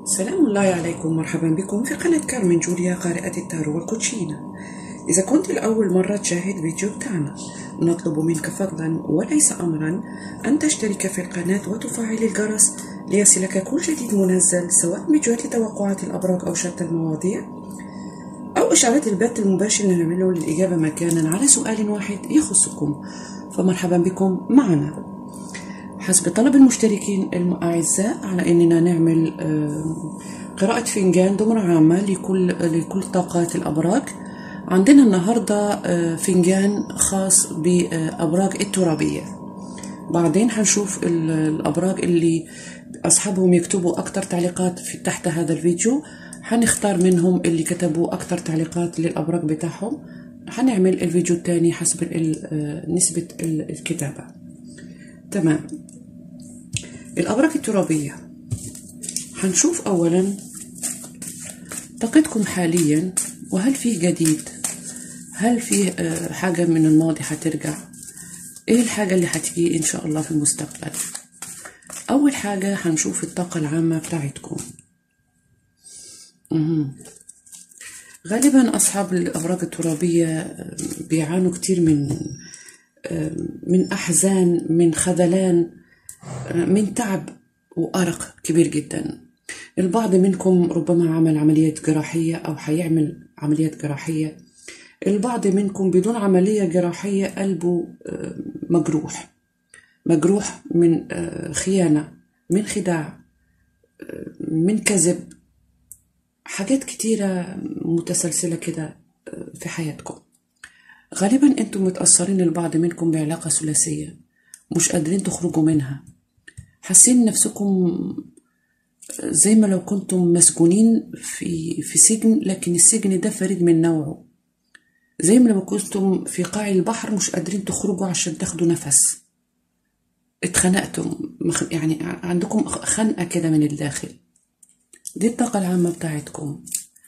سلام الله عليكم مرحبا بكم في قناة كارمن جوليا قارئة التارو والكوتشينة إذا كنت لأول مرة تشاهد فيديو بتاعنا نطلب منك فضلا وليس أمرا أن تشترك في القناة وتفعل الجرس ليصلك كل جديد منزل سواء فيديوهات لتوقعات الأبراج أو شتى المواضيع أو إشعارات البث المباشر اللي نعمله للإجابة مجانا على سؤال واحد يخصكم فمرحبا بكم معنا حسب طلب المشتركين الأعزاء على أننا نعمل آه، قراءة فنجان دمرة عامة لكل لكل طاقات الأبراج عندنا النهاردة آه، فنجان خاص بأبراج الترابية بعدين هنشوف ال- الأبراج اللي أصحابهم يكتبوا أكتر تعليقات في تحت هذا الفيديو هنختار منهم اللي كتبوا أكتر تعليقات للأبراج بتاعهم هنعمل الفيديو الثاني حسب ال- آه، نسبة ال- الكتابة تمام الأبراج الترابية هنشوف أولا طاقتكم حاليا وهل فيه جديد هل فيه آه، حاجة من الماضي هترجع ايه الحاجة اللي هتيجي ان شاء الله في المستقبل اول حاجة هنشوف الطاقة العامة بتاعتكم مهم. غالبا اصحاب الابراج الترابية آه، بيعانوا كتير من آه، من احزان من خذلان آه، من تعب وارق كبير جدا البعض منكم ربما عمل عمليات جراحية أو هيعمل عمليات جراحية البعض منكم بدون عملية جراحية قلبه آه، مجروح مجروح من آه، خيانة من خداع آه، من كذب حاجات كتيرة متسلسلة كده آه، في حياتكم غالبا انتم متأثرين البعض منكم بعلاقة ثلاثية مش قادرين تخرجوا منها حاسين نفسكم زي ما لو كنتم مسجونين في في سجن لكن السجن ده فريد من نوعه زي ما لو كنتم في قاع البحر مش قادرين تخرجوا عشان تاخدوا نفس اتخنقتم مخ- يعني عندكم خنقة كده من الداخل دي الطاقة العامة بتاعتكم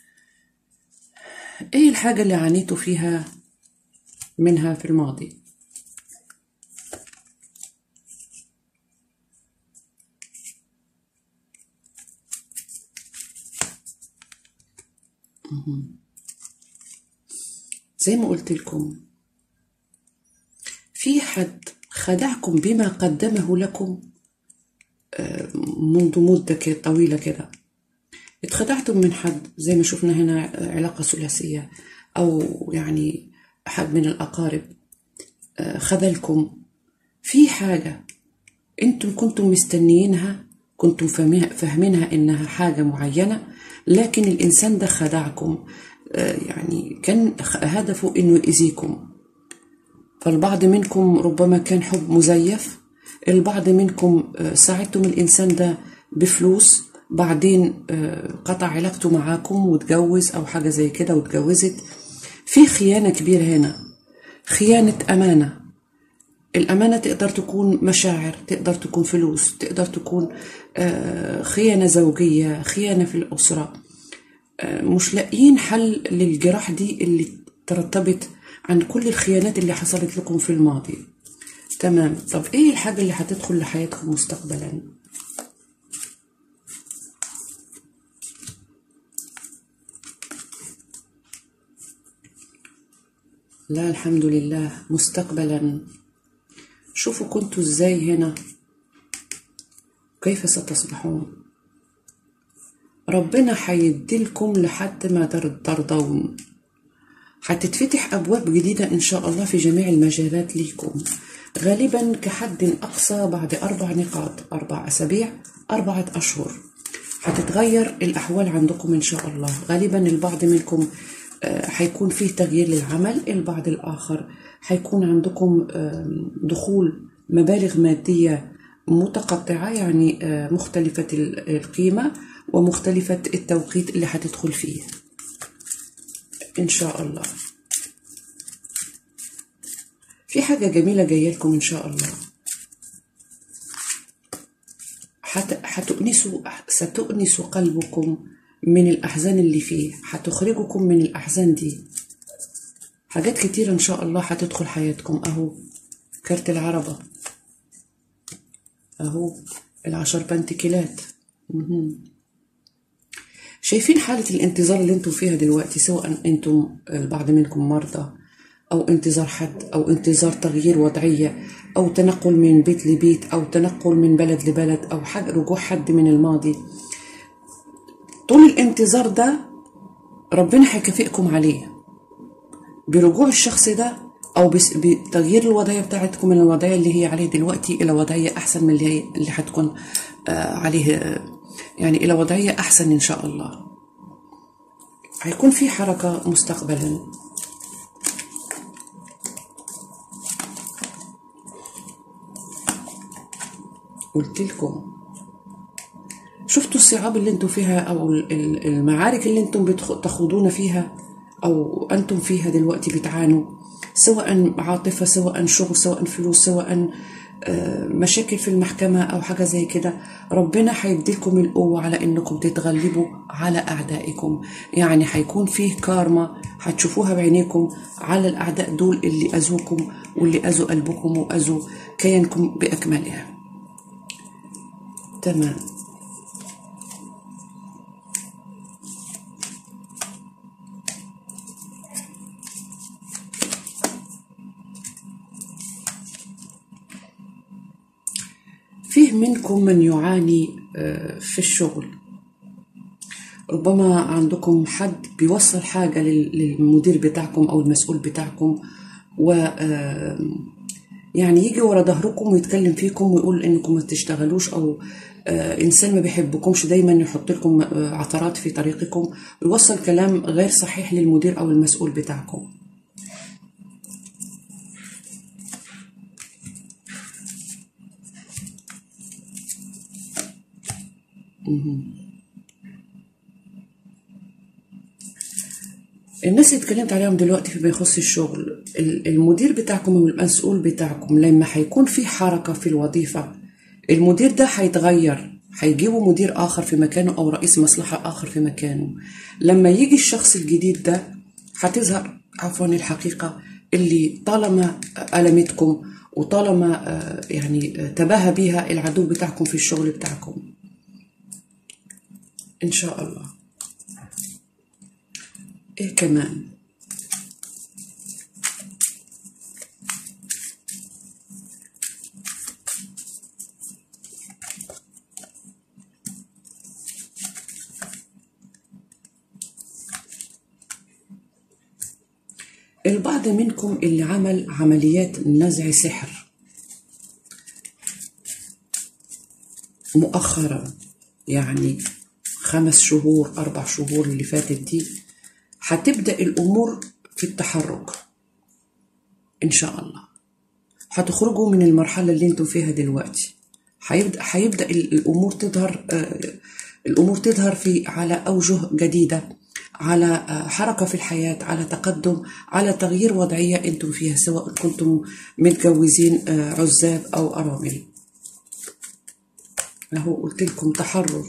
ايه الحاجة اللي عانيتوا فيها منها في الماضي زي ما قلت لكم في حد خدعكم بما قدمه لكم آه، منذ مدة كده طويلة كده اتخدعتم من حد زي ما شفنا هنا آه، علاقة ثلاثية أو يعني أحد من الأقارب آه، خذلكم في حاجة انتم كنتم مستنيينها كنتم فاهميها- فاهمينها انها حاجة معينة لكن الانسان ده خدعكم آه، يعني كان خ- هدفه انه يأذيكم فالبعض منكم ربما كان حب مزيف البعض منكم آه، ساعدتم الانسان ده بفلوس بعدين آه، قطع علاقته معاكم وتجوز او حاجة زي كده وتجوزت في خيانة كبيرة هنا خيانة أمانة الأمانة تقدر تكون مشاعر تقدر تكون فلوس تقدر تكون آه، خيانة زوجية خيانة في الأسرة آه، مش لاقيين حل للجراح دي اللي ترتبط عن كل الخيانات اللي حصلت لكم في الماضي تمام طب ايه الحاجة اللي هتدخل لحياتكم مستقبلا لا الحمد لله مستقبلا شوفوا كنتوا ازاي هنا كيف ستصبحون ربنا هيديلكم لحد ما تر- ترضون هتتفتح أبواب جديدة إن شاء الله في جميع المجالات ليكم غالبا كحد أقصى بعد أربع نقاط أربع أسابيع أربعة أشهر هتتغير الأحوال عندكم إن شاء الله غالبا البعض منكم آه، هيكون فيه تغيير للعمل البعض الآخر هيكون عندكم آم، دخول مبالغ مادية متقطعة يعني آه، مختلفة ال- القيمة ومختلفة التوقيت اللي هتدخل فيه إن شاء الله في حاجة جميلة جاية لكم إن شاء الله حت... هتؤنسوا ستؤنس قلبكم من الأحزان اللي فيه هتخرجكم من الأحزان دي حاجات كتيرة إن شاء الله هتدخل حياتكم أهو كارت العربة أهو العشر بنتكلات مهم. شايفين حالة الانتظار اللي انتم فيها دلوقتي سواء انتم البعض منكم مرضى او انتظار حد او انتظار تغيير وضعية او تنقل من بيت لبيت او تنقل من بلد لبلد او حد رجوع حد من الماضي طول الانتظار ده ربنا هيكافئكم عليه برجوع الشخص ده او بس- بتغيير الوضعيه بتاعتكم من الوضعيه اللي هي عليه دلوقتي الى وضعيه احسن من اللي هي اللي هتكون آه، عليه آه، يعني الى وضعيه احسن ان شاء الله هيكون في حركه مستقبلا قلت لكم شفتوا الصعاب اللي انتم فيها او ال- ال- المعارك اللي انتم بتخ- تخوضون فيها او انتم فيها دلوقتي بتعانوا سواء عاطفة سواء شغل سواء فلوس سواء آه، مشاكل في المحكمة او حاجة زي كده ربنا هيديلكم القوة على انكم تتغلبوا على اعدائكم يعني هيكون فيه كارما هتشوفوها بعينيكم على الاعداء دول اللي اذوكم واللي اذوا قلبكم واذوا كيانكم باكملها تمام فيه منكم من يعاني آه، في الشغل ربما عندكم حد بيوصل حاجة لل- للمدير بتاعكم أو المسؤول بتاعكم و آه، يعني يجي ورا ظهركم ويتكلم فيكم ويقول انكم ما تشتغلوش او آه، انسان ما بيحبكمش دايما يحط لكم آه، عثرات في طريقكم ويوصل كلام غير صحيح للمدير او المسؤول بتاعكم الناس اللي اتكلمت عليهم دلوقتي فيما يخص الشغل ال- المدير بتاعكم او المسؤول بتاعكم لما هيكون في حركة في الوظيفة المدير ده هيتغير هيجيبوا مدير آخر في مكانه أو رئيس مصلحة آخر في مكانه لما يجي الشخص الجديد ده هتظهر عفوا الحقيقة اللي طالما ألمتكم وطالما آه، يعني آه، تباهى بيها العدو بتاعكم في الشغل بتاعكم إن شاء الله إيه كمان البعض منكم اللي عمل عمليات نزع سحر مؤخرا يعني خمس شهور أربع شهور اللي فاتت دي هتبدأ الأمور في التحرك إن شاء الله هتخرجوا من المرحلة اللي انتم فيها دلوقتي هيبدأ هيبدأ ال- الأمور تظهر آه، الأمور تظهر في على أوجه جديدة على آه، حركة في الحياة على تقدم على تغيير وضعية انتم فيها سواء كنتم متجوزين آه، عزاب أو أرامل أهو قلت لكم تحرر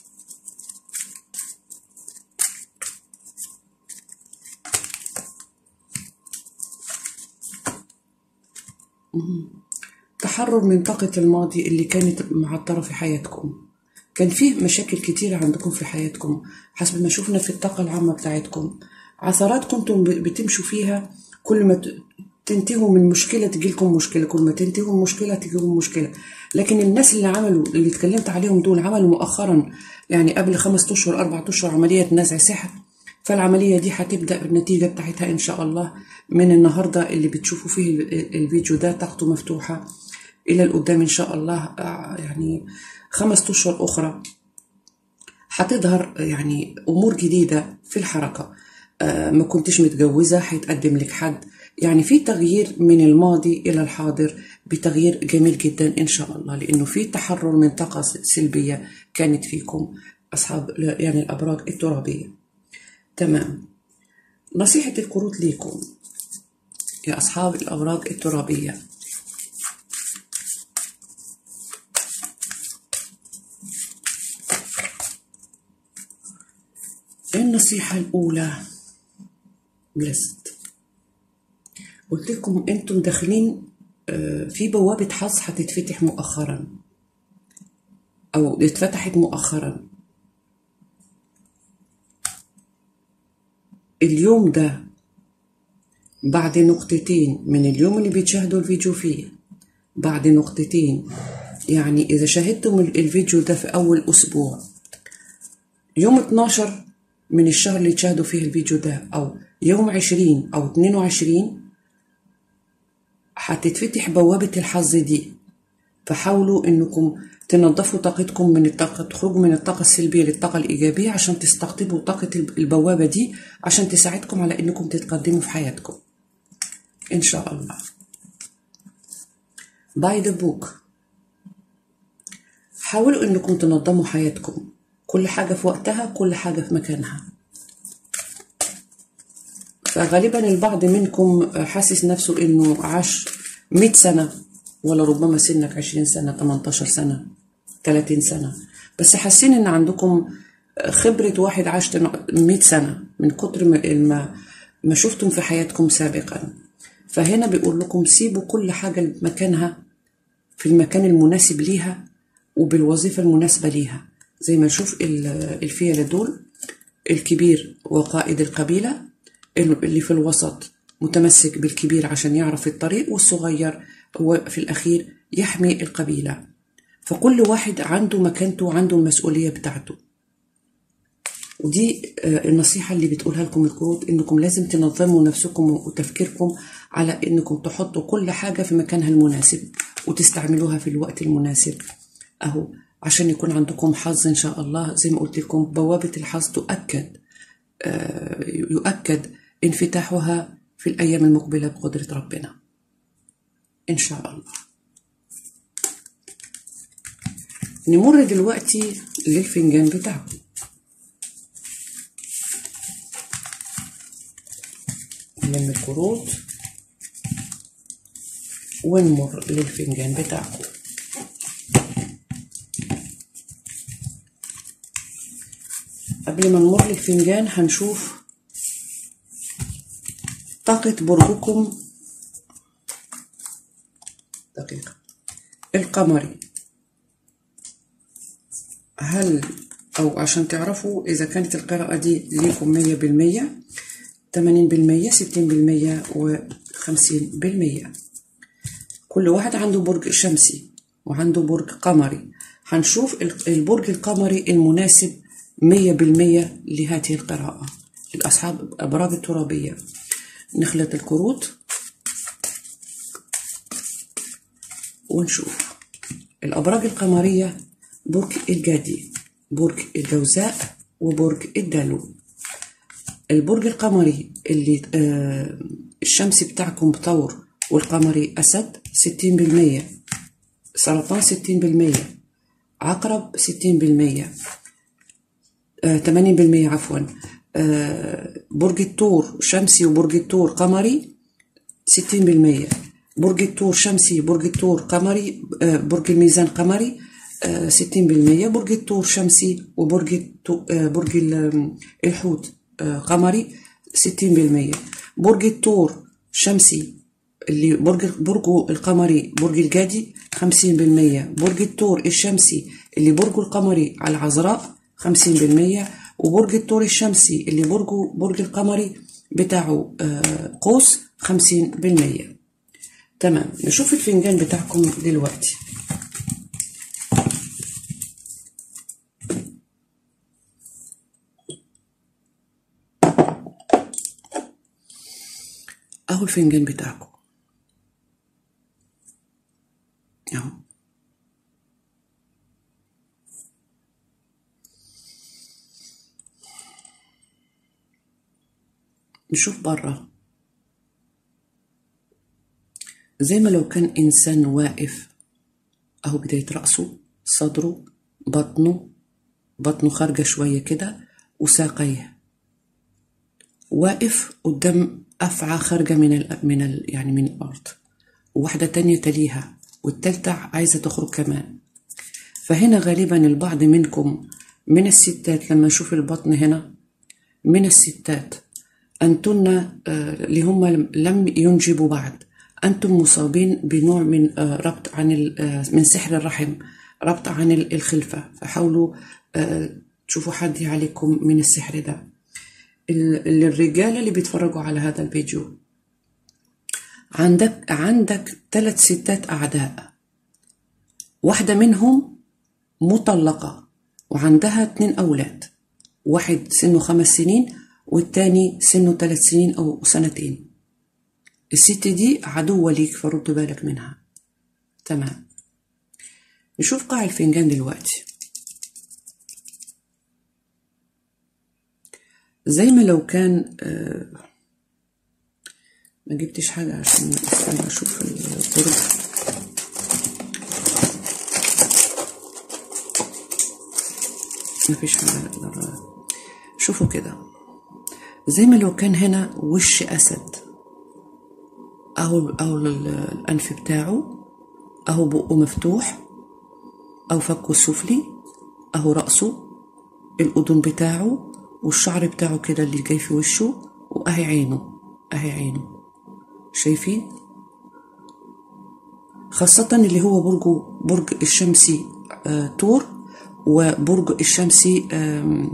تحرر من طاقة الماضي اللي كانت معطرة في حياتكم كان فيه مشاكل كتيرة عندكم في حياتكم حسب ما شفنا في الطاقة العامة بتاعتكم عثرات كنتم ب- بتمشوا فيها كل ما ت- تنتهوا من مشكلة تجيلكم مشكلة كل ما تنتهوا من مشكلة تجيلكم مشكلة لكن الناس اللي عملوا اللي اتكلمت عليهم دول عملوا مؤخرا يعني قبل خمس أشهر أربعة أشهر عملية نزع سحر فالعملية دي هتبدأ النتيجة بتاعتها إن شاء الله من النهاردة اللي بتشوفوا فيه ال- الفيديو ده طاقته مفتوحة إلى القدام إن شاء الله آه، يعني خمس أشهر أخرى هتظهر يعني أمور جديدة في الحركة آه، ما كنتش متجوزة هيتقدم لك حد يعني في تغيير من الماضي إلى الحاضر بتغيير جميل جدا إن شاء الله لأنه في تحرر من طاقة سلبية كانت فيكم أصحاب يعني الأبراج الترابية تمام نصيحة الكروت ليكم يا أصحاب الأوراق الترابية النصيحة الأولى بلست قلت لكم أنتم داخلين آه، في بوابة حظ هتتفتح مؤخرا أو اتفتحت مؤخرا اليوم ده بعد نقطتين من اليوم اللي بتشاهدوا الفيديو فيه بعد نقطتين يعني إذا شاهدتم الفيديو ده في أول أسبوع يوم 12 من الشهر اللي تشاهدوا فيه الفيديو ده أو يوم 20 أو 22 هتتفتح بوابة الحظ دي فحاولوا إنكم تنظفوا طاقتكم من الطاقة تخرجوا من الطاقة السلبية للطاقة الإيجابية عشان تستقطبوا طاقة البوابة دي عشان تساعدكم على إنكم تتقدموا في حياتكم إن شاء الله باي ذا بوك حاولوا إنكم تنظموا حياتكم كل حاجة في وقتها كل حاجة في مكانها فغالبا البعض منكم حاسس نفسه إنه عاش 100 سنة ولا ربما سنك 20 سنة 18 سنة 30 سنة بس حاسين إن عندكم خبرة واحد عاش 100 سنة من كتر ما ما شفتم في حياتكم سابقا فهنا بيقول لكم سيبوا كل حاجة مكانها في المكان المناسب ليها وبالوظيفة المناسبة ليها زي ما نشوف الفيلة دول الكبير وقائد القبيلة اللي في الوسط متمسك بالكبير عشان يعرف الطريق والصغير هو في الأخير يحمي القبيلة فكل واحد عنده مكانته وعنده المسؤولية بتاعته ودي النصيحة اللي بتقولها لكم الكروت إنكم لازم تنظموا نفسكم وتفكيركم على إنكم تحطوا كل حاجة في مكانها المناسب وتستعملوها في الوقت المناسب أهو عشان يكون عندكم حظ إن شاء الله زي ما قلت لكم بوابة الحظ تؤكد يؤكد انفتاحها في الأيام المقبلة بقدرة ربنا إن شاء الله نمر دلوقتي للفنجان بتاعكم نلم الكروت ونمر للفنجان بتاعكم قبل ما نمر للفنجان هنشوف طاقة برجكم دقيقة القمري هل أو عشان تعرفوا إذا كانت القراءة دي ليكم مية بالمية تمانين بالمية ستين بالمية وخمسين بالمية كل واحد عنده برج شمسي وعنده برج قمري هنشوف البرج القمري المناسب مية بالمية لهذه القراءة للأصحاب الأبراج الترابية نخلط الكروت ونشوف الأبراج القمرية برج الجدي برج الجوزاء وبرج الدلو البرج القمري اللي آه الشمس بتاعكم ثور والقمري أسد ستين بالمية سرطان ستين بالمية عقرب ستين بالمية تمانين بالمية عفوا آه برج الثور شمسي وبرج الثور قمري ستين بالمية برج الثور شمسي برج الثور قمري آه برج الميزان قمري ستين بالمية برج الثور شمسي وبرج برج الحوت قمري ستين بالمية برج الثور شمسي اللي برج برجه القمري برج الجدي خمسين بالمية برج الثور الشمسي اللي برجه القمري على العذراء خمسين بالمية وبرج الثور الشمسي اللي برجه برج القمري بتاعه قوس خمسين بالمية تمام نشوف الفنجان بتاعكم دلوقتي اهو الفنجان بتاعكم اهو نشوف برا زي ما لو كان إنسان واقف أهو بداية رأسه صدره بطنه بطنه خارجة شوية كده وساقيه واقف قدام أفعى خارجة من ال من ال يعني من الأرض وواحدة تانية تليها والتالتة عايزة تخرج كمان فهنا غالبا البعض منكم من الستات لما نشوف البطن هنا من الستات أنتن اللي هم لم ينجبوا بعد أنتم مصابين بنوع من ربط عن من سحر الرحم ربط عن الخلفة فحاولوا تشوفوا حد عليكم من السحر ده ال- للرجالة اللي بيتفرجوا على هذا الفيديو عندك عندك ثلاث ستات أعداء واحدة منهم مطلقة وعندها اتنين أولاد واحد سنه خمس سنين والتاني سنه ثلاث سنين أو سنتين الست دي عدوة ليك فرد بالك منها تمام نشوف قاع الفنجان دلوقتي زي ما لو كان آه، ما جبتش حاجة عشان استنى أشوف البرج مفيش حاجة أقدر شوفوا كده زي ما لو كان هنا وش أسد أو أو ال- الأنف بتاعه أهو بقه مفتوح أو فكه السفلي أهو رأسه الأذن بتاعه والشعر بتاعه كده اللي جاي في وشه وأهي عينه أهي عينه شايفين خاصة اللي هو برج برج الشمسي آه تور وبرج الشمسي آم،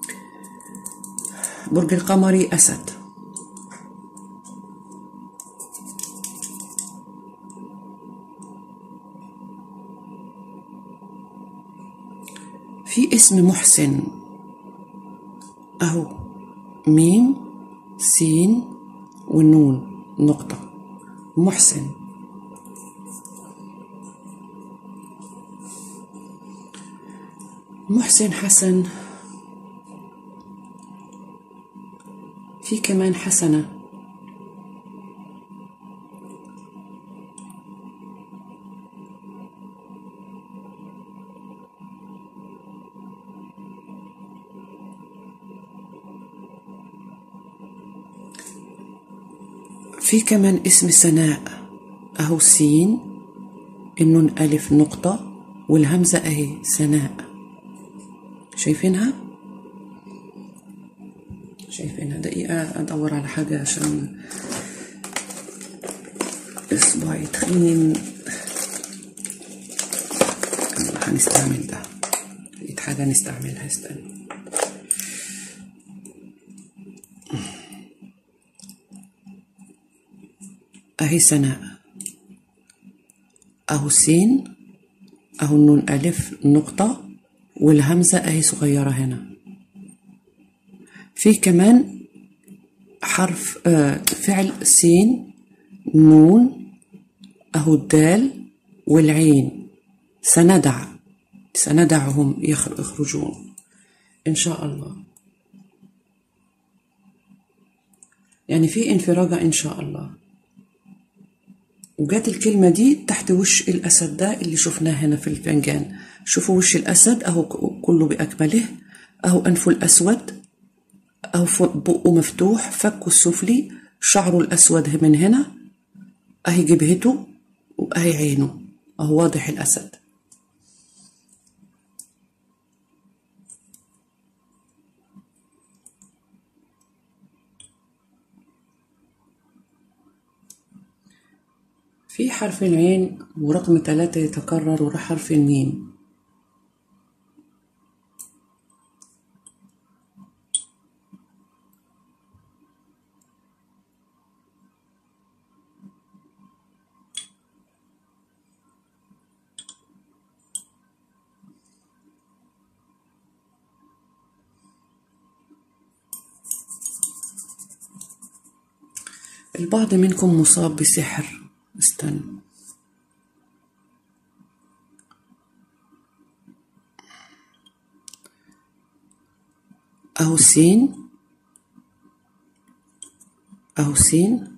برج القمري أسد في اسم محسن أهو ميم سين والنون نقطة محسن محسن حسن في كمان حسنة في كمان اسم سناء أهو سين النون ألف نقطة والهمزة أهي سناء شايفينها؟ شايفينها دقيقة أدور على حاجة عشان إصبعي تخين يلا هنستعمل ده لقيت حاجة نستعملها استنى أهي سناء أهو سين أهو النون ألف نقطة والهمزة أهي صغيرة هنا في كمان حرف آه فعل سين نون أهو الدال والعين سندع سندعهم يخر- يخرجون إن شاء الله يعني في انفراجة إن شاء الله وجات الكلمة دي تحت وش الأسد ده اللي شفناه هنا في الفنجان شوفوا وش الأسد أهو ك- كله بأكمله أهو أنفه الأسود أهو فوق بقه مفتوح فكه السفلي شعره الأسود من هنا أهي جبهته وأهي عينه أهو واضح الأسد في حرف العين ورقم ثلاثة يتكرر وراح حرف الميم البعض منكم مصاب بسحر استنى أهو سين أهو سين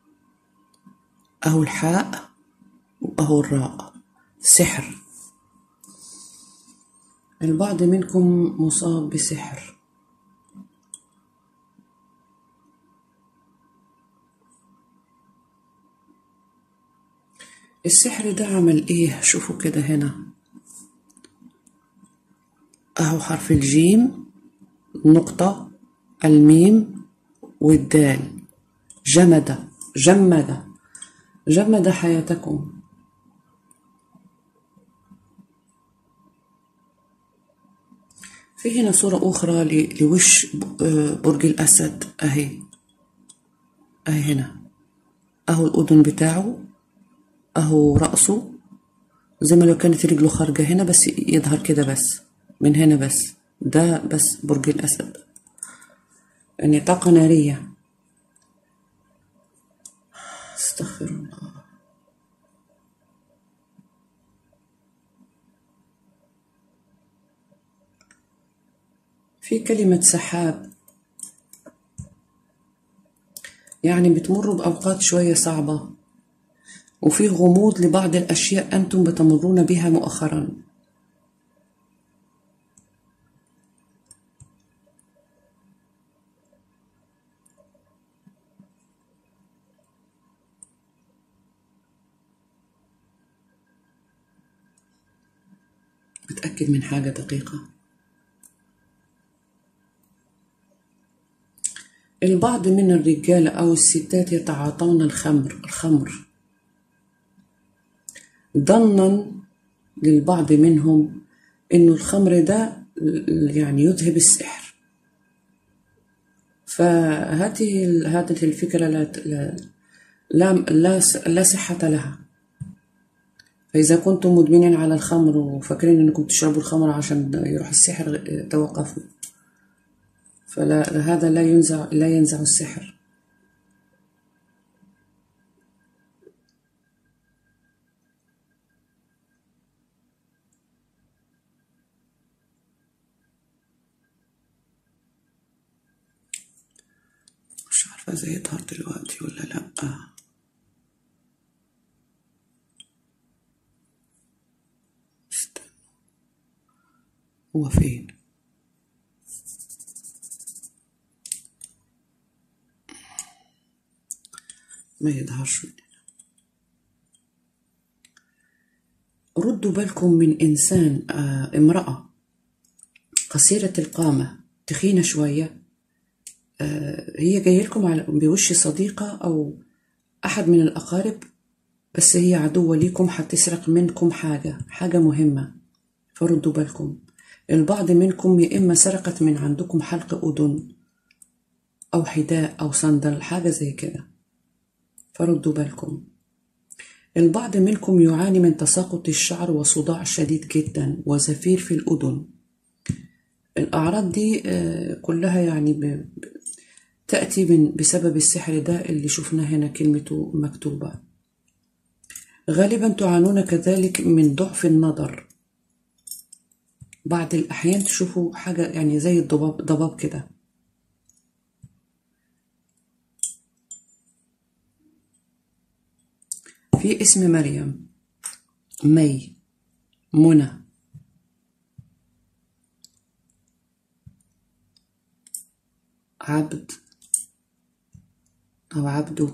أهو الحاء وأهو الراء سحر البعض منكم مصاب بسحر السحر ده عمل ايه شوفوا كده هنا اهو حرف الجيم نقطة الميم والدال جمد جمد جمد حياتكم في هنا صورة أخرى ل- لوش ب- آه، برج الأسد أهي أهي هنا أهو الأذن بتاعه أهو رأسه زي ما لو كانت رجله خارجة هنا بس يظهر كده بس من هنا بس ده بس برج الأسد يعني طاقة نارية استغفر الله في كلمة سحاب يعني بتمروا بأوقات شوية صعبة وفي غموض لبعض الأشياء أنتم بتمرون بها مؤخرا بتأكد من حاجة دقيقة البعض من الرجال أو الستات يتعاطون الخمر الخمر ظنا للبعض منهم إنه الخمر ده يعني يذهب السحر فهذه هذه الفكرة لا لا لا, لا, لا صحة لها فإذا كنتم مدمنين على الخمر وفاكرين إنكم تشربوا الخمر عشان يروح السحر توقفوا فلا هذا لا ينزع لا ينزع السحر مش عارفة إذا يظهر دلوقتي ولا لأ استنى. هو فين ما يظهرش ردوا بالكم من إنسان آه امرأة قصيرة القامة تخينة شوية آه هي جاية لكم على بوش صديقة أو أحد من الأقارب بس هي عدوة ليكم هتسرق منكم حاجة حاجة مهمة فردوا بالكم البعض منكم يا إما سرقت من عندكم حلق أذن أو حذاء أو صندل حاجة زي كده فردوا بالكم البعض منكم يعاني من تساقط الشعر وصداع شديد جدا وزفير في الأذن الأعراض دي كلها يعني ب... تأتي من بسبب السحر ده اللي شفناه هنا كلمته مكتوبة غالبا تعانون كذلك من ضعف النظر بعض الأحيان تشوفوا حاجة يعني زي الضباب ضباب كده في اسم مريم مي منى عبد أو عبده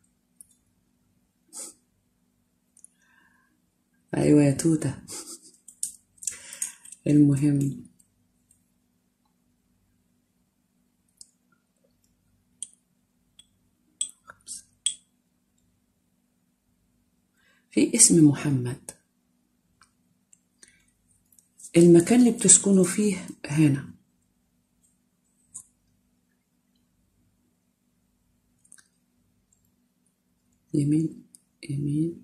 أيوة يا توتة المهم في اسم محمد المكان اللي بتسكنوا فيه هنا يمين يمين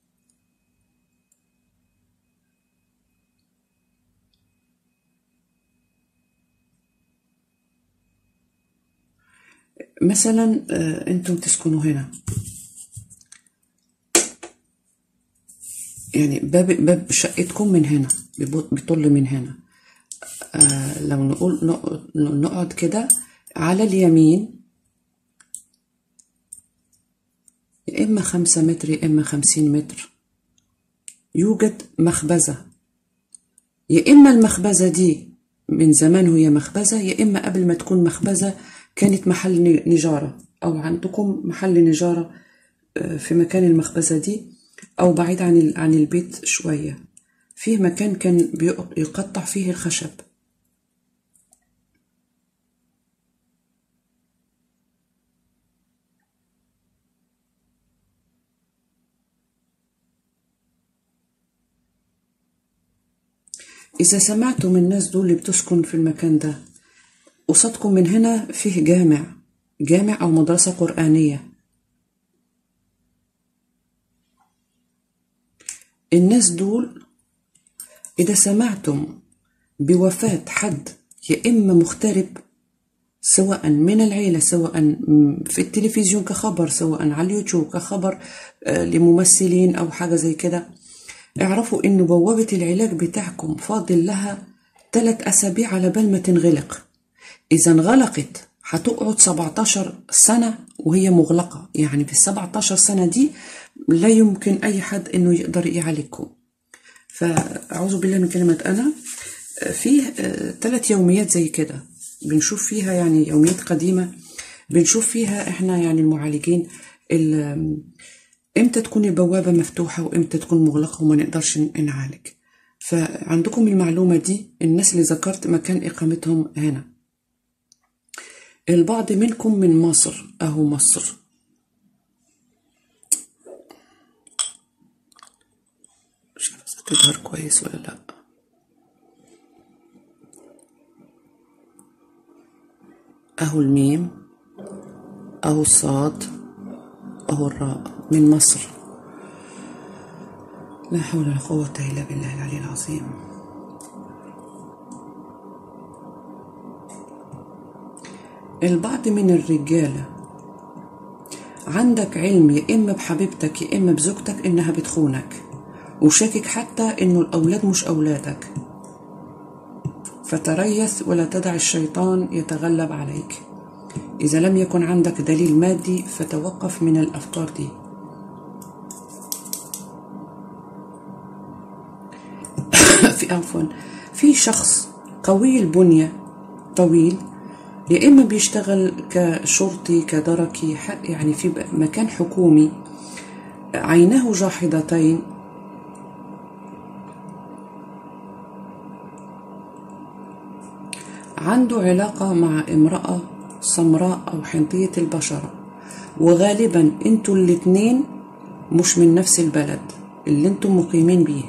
مثلا انتم تسكنوا هنا يعني باب باب شقتكم من هنا بيطل من هنا آه لو نقول نقعد كده على اليمين يا إما خمسة متر يا إما خمسين متر يوجد مخبزة يا إما المخبزة دي من زمان وهي مخبزة يا إما قبل ما تكون مخبزة كانت محل نجارة أو عندكم محل نجارة في مكان المخبزة دي أو بعيد عن عن البيت شوية فيه مكان كان يقطع فيه الخشب إذا سمعتم الناس دول اللي بتسكن في المكان ده قصادكم من هنا فيه جامع جامع أو مدرسة قرآنية الناس دول إذا سمعتم بوفاة حد يا إما مغترب سواء من العيلة سواء في التلفزيون كخبر سواء على اليوتيوب كخبر آه، لممثلين أو حاجة زي كده اعرفوا إن بوابة العلاج بتاعكم فاضل لها ثلاث أسابيع على بال ما تنغلق إذا انغلقت هتقعد 17 سنة وهي مغلقة يعني في ال 17 سنة دي لا يمكن أي حد إنه يقدر يعالجكم فأعوذ بالله من كلمة أنا آه، فيه ثلاث يوميات زي كده بنشوف فيها يعني يوميات قديمة بنشوف فيها احنا يعني المعالجين ال- امتى تكون البوابة مفتوحة وامتى تكون مغلقة وما نقدرش نعالج فعندكم المعلومة دي الناس اللي ذكرت مكان إقامتهم هنا البعض منكم من مصر أهو مصر مش عارفة تظهر كويس ولا لأ أهو الميم أهو الصاد أهو الراء من مصر لا حول ولا قوة إلا بالله العلي العظيم البعض من الرجالة عندك علم يا إما بحبيبتك يا إما بزوجتك إنها بتخونك وشاكك حتى إنه الأولاد مش أولادك فتريث ولا تدع الشيطان يتغلب عليك إذا لم يكن عندك دليل مادي فتوقف من الأفكار دي في عفوا في شخص قوي البنية طويل يا إما بيشتغل كشرطي كدركي ح- يعني في مكان حكومي عيناه جاحظتين عنده علاقة مع امرأة سمراء أو حنطية البشرة وغالبا انتوا الاتنين مش من نفس البلد اللي انتم مقيمين بيه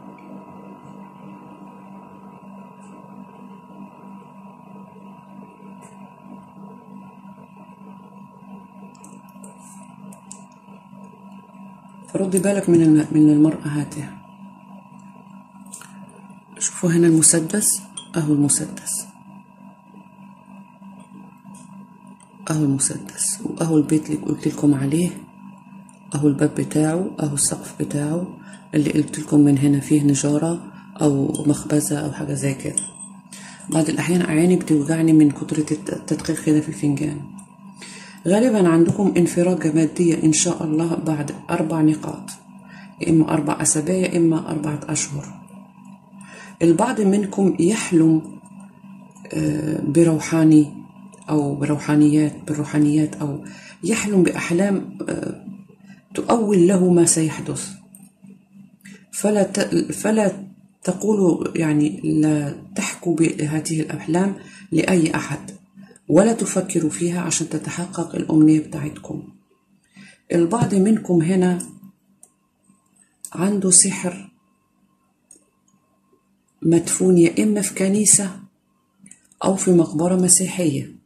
فردي بالك من الم- من المرأة هاته شوفوا هنا المسدس اهو المسدس اهو المسدس واهو البيت اللي قلت لكم عليه اهو الباب بتاعه اهو السقف بتاعه اللي قلت لكم من هنا فيه نجارة او مخبزة او حاجة زي كده بعض الاحيان عيني بتوجعني من كتر الت- التدقيق كده في الفنجان غالبا عندكم انفراجة مادية ان شاء الله بعد اربع نقاط يا اما اربع اسابيع يا اما اربعة اشهر البعض منكم يحلم بروحاني أو بروحانيات بالروحانيات أو يحلم بأحلام آه، تؤول له ما سيحدث فلا ت- فلا تقولوا يعني لا تحكوا بهذه الأحلام لأي أحد ولا تفكروا فيها عشان تتحقق الأمنية بتاعتكم البعض منكم هنا عنده سحر مدفون يا إما في كنيسة أو في مقبرة مسيحية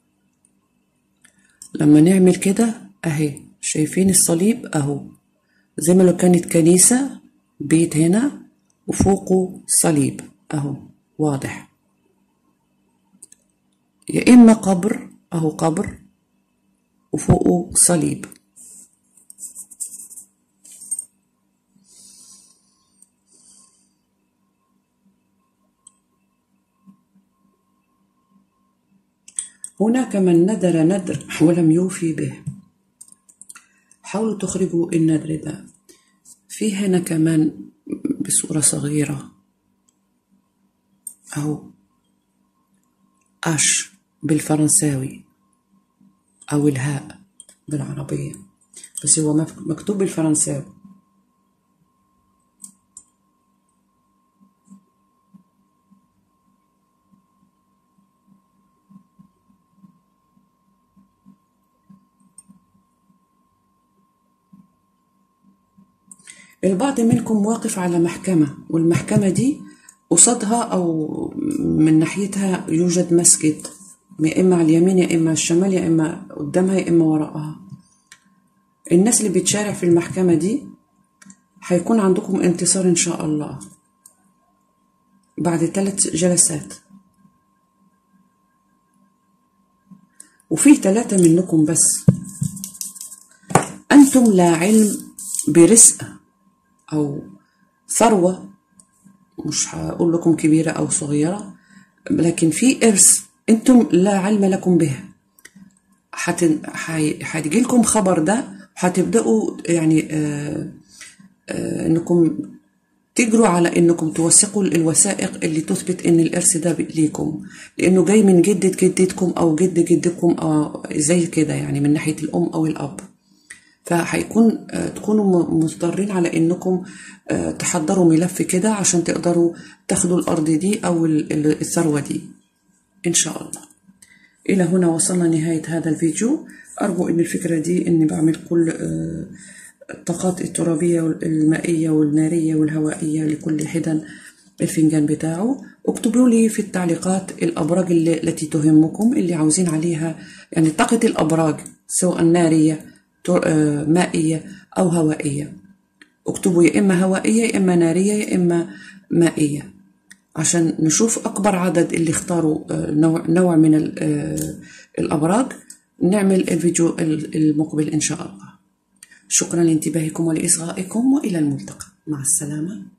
لما نعمل كده أهي شايفين الصليب أهو زي ما لو كانت كنيسة بيت هنا وفوقه صليب أهو واضح يا إما قبر أهو قبر وفوقه صليب هناك من ندر ندر ولم يوفي به حاولوا تخرجوا الندر ده في هنا كمان بصورة صغيرة أهو أش بالفرنساوي أو الهاء بالعربية بس هو مك- مكتوب بالفرنساوي البعض منكم واقف على محكمة والمحكمة دي قصادها أو من ناحيتها يوجد مسجد يا إما على اليمين يا إما على الشمال يا إما قدامها يا إما وراءها الناس اللي بتشارع في المحكمة دي هيكون عندكم انتصار إن شاء الله بعد ثلاث جلسات وفي ثلاثة منكم بس أنتم لا علم برزق أو ثروة مش هقول لكم كبيرة أو صغيرة لكن في إرث أنتم لا علم لكم به هتجي لكم خبر ده هتبدأوا يعني آه آه انكم تجروا على انكم توثقوا الوثائق اللي تثبت ان الارث ده ليكم لانه جاي من جدة جدتكم او جد جدكم او زي كده يعني من ناحية الام او الاب فهيكون تكونوا مضطرين على انكم تحضروا ملف كده عشان تقدروا تاخدوا الارض دي او الثروة دي ان شاء الله الى هنا وصلنا نهاية هذا الفيديو ارجو ان الفكرة دي اني بعمل كل الطاقات الترابية والمائية والنارية والهوائية لكل حدا الفنجان بتاعه اكتبوا لي في التعليقات الأبراج اللي التي تهمكم اللي عاوزين عليها يعني طاقة الأبراج سواء نارية مائية أو هوائية اكتبوا يا إما هوائية يا إما نارية يا إما مائية عشان نشوف أكبر عدد اللي اختاروا نوع, نوع من الأبراج نعمل الفيديو المقبل إن شاء الله شكرا لانتباهكم ولإصغائكم وإلى الملتقى مع السلامة